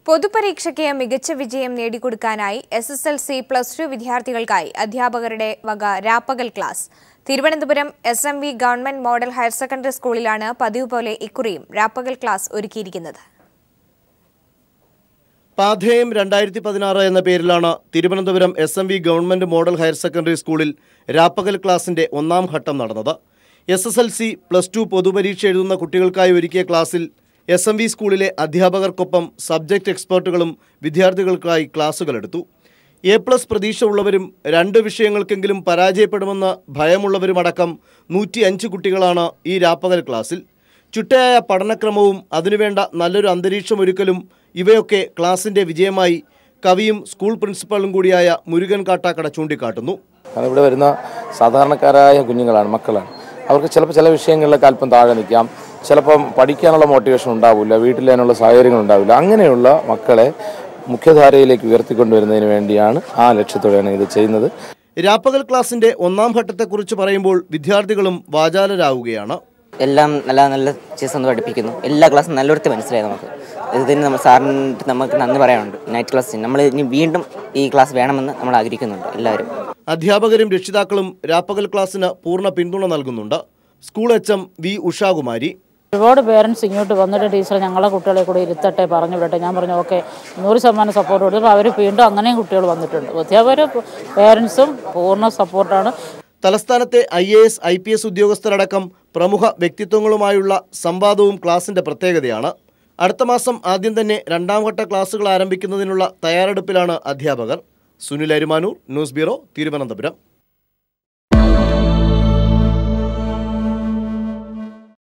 പൊതുപരീക്ഷയ്ക്ക് മികച്ച വിജയം നേടിക്കൊടുക്കാനായി S S L C plus two വിദ്യാർത്ഥികൾക്കായി അധ്യാപകരുടെ വക രാപ്പകൽ class Thiruvananthapuram S M V government model higher secondary സ്കൂളിലാണ് പതിവ് പോലെ ഇക്കുറിയും രാപ്പകൽ ക്ലാസ് ഒരുക്കിയിരിക്കുന്നത് പാഥേയം രണ്ടായിരത്തി പതിനാറ് എന്ന പേരിലാണ് Thiruvananthapuram S M V government model higher secondary സ്കൂളിൽ രാപ്പകൽ ക്ലാസിന്റെ ഒന്നാം ഘട്ടം നടന്നത് S S L C plus two പൊതുപരീക്ഷ എഴുതുന്ന കുട്ടികൾക്കായി ഒരുക്കിയ ക്ലാസ്സിൽ എസ് എം വി സ്കൂളിലെ അധ്യാപകർക്കൊപ്പം സബ്ജക്ട് എക്സ്പേർട്ടുകളും വിദ്യാർത്ഥികൾക്കായി ക്ലാസുകളെടുത്തു എ പ്ലസ് പ്രതീക്ഷ ഉള്ളവരും രണ്ട് വിഷയങ്ങൾക്കെങ്കിലും പരാജയപ്പെടുമെന്ന് ഭയമുള്ളവരുമടക്കം നൂറ്റി അഞ്ച് കുട്ടികളാണ് ഈ രാപ്പകൽ ക്ലാസ്സിൽ ചിട്ടയായ പഠനക്രമവും അതിനുവേണ്ട നല്ലൊരു അന്തരീക്ഷമൊരുക്കലും ഇവയൊക്കെ ക്ലാസിന്റെ വിജയമായി കവിയും സ്കൂൾ പ്രിൻസിപ്പലും കൂടിയായ മുരുകൻ കാട്ടാക്കട ചൂണ്ടിക്കാട്ടുന്നു കാരണം ഇവിടെ വരുന്ന സാധാരണക്കാരായ കുഞ്ഞുങ്ങളാണ് മക്കളാണ് അവർക്ക് ചിലപ്പോൾ ചില വിഷയങ്ങളിലൊക്കെ അല്പം താഴെ നിൽക്കാം ചിലപ്പം പഠിക്കാനുള്ള മോട്ടിവേഷൻ ഉണ്ടാവില്ല വീട്ടിൽ അതിനുള്ള സാഹചര്യങ്ങൾ ഉണ്ടാവില്ല അങ്ങനെയുള്ള മക്കളെ മുഖ്യധാരയിലേക്ക് ഉയർത്തിക്കൊണ്ടുവരുന്നതിന് വേണ്ടിയാണ് ആ ലക്ഷ്യത്തോടെയാണ് ഇത് ചെയ്യുന്നത് രാപ്പകൽ ക്ലാസിന്റെ ഒന്നാം ഘട്ടത്തെക്കുറിച്ച് പറയുമ്പോൾ വിദ്യാർത്ഥികളും വാചാലരാകുകയാണ് എല്ലാം നല്ല നല്ല ടീച്ചേഴ്സ് ഒന്ന് പഠിപ്പിക്കുന്നു എല്ലാ ക്ലാസ്സും നല്ലൊരുത്ത് മനസ്സിലായി നമുക്ക് ഇതിന് നമ്മൾ സാറിന് നമുക്ക് നന്ദി പറയാനുണ്ട് നൈറ്റ് ക്ലാസ്സിന് നമ്മൾ ഇനി വീണ്ടും ഈ ക്ലാസ് വേണമെന്ന് നമ്മൾ ആഗ്രഹിക്കുന്നുണ്ട് എല്ലാവരും അധ്യാപകരും രക്ഷിതാക്കളും രാപ്പകൽ ക്ലാസ്സിന് പൂർണ്ണ പിന്തുണ നൽകുന്നുണ്ട് school H M V Ushakumari ഒരുപാട് പേരൻസ് ഇങ്ങോട്ട് വന്നിട്ട് ടീച്ചർ ഞങ്ങളെ കുട്ടികളെ കൂടെ ഇരുത്തട്ടെ പറഞ്ഞു വിടട്ടെ ഞാൻ പറഞ്ഞു ഓക്കെ നൂറ് ശതമാനം സപ്പോർട്ട് കൊടുത്തു അവർ വീണ്ടും അങ്ങനെയും കുട്ടികൾ വന്നിട്ടുണ്ട് അധ്യാപകരും പേരൻസും പൂർണ്ണ സപ്പോർട്ടാണ് തലസ്ഥാനത്തെ I A S I P S ഉദ്യോഗസ്ഥരടക്കം പ്രമുഖ വ്യക്തിത്വങ്ങളുമായുള്ള സംവാദവും ക്ലാസിന്റെ പ്രത്യേകതയാണ് അടുത്ത മാസം ആദ്യം തന്നെ രണ്ടാം ഘട്ട ക്ലാസുകൾ ആരംഭിക്കുന്നതിനുള്ള തയ്യാറെടുപ്പിലാണ് അധ്യാപകർ സുനിൽ അരുമാനൂർ ന്യൂസ് ബ്യൂറോ തിരുവനന്തപുരം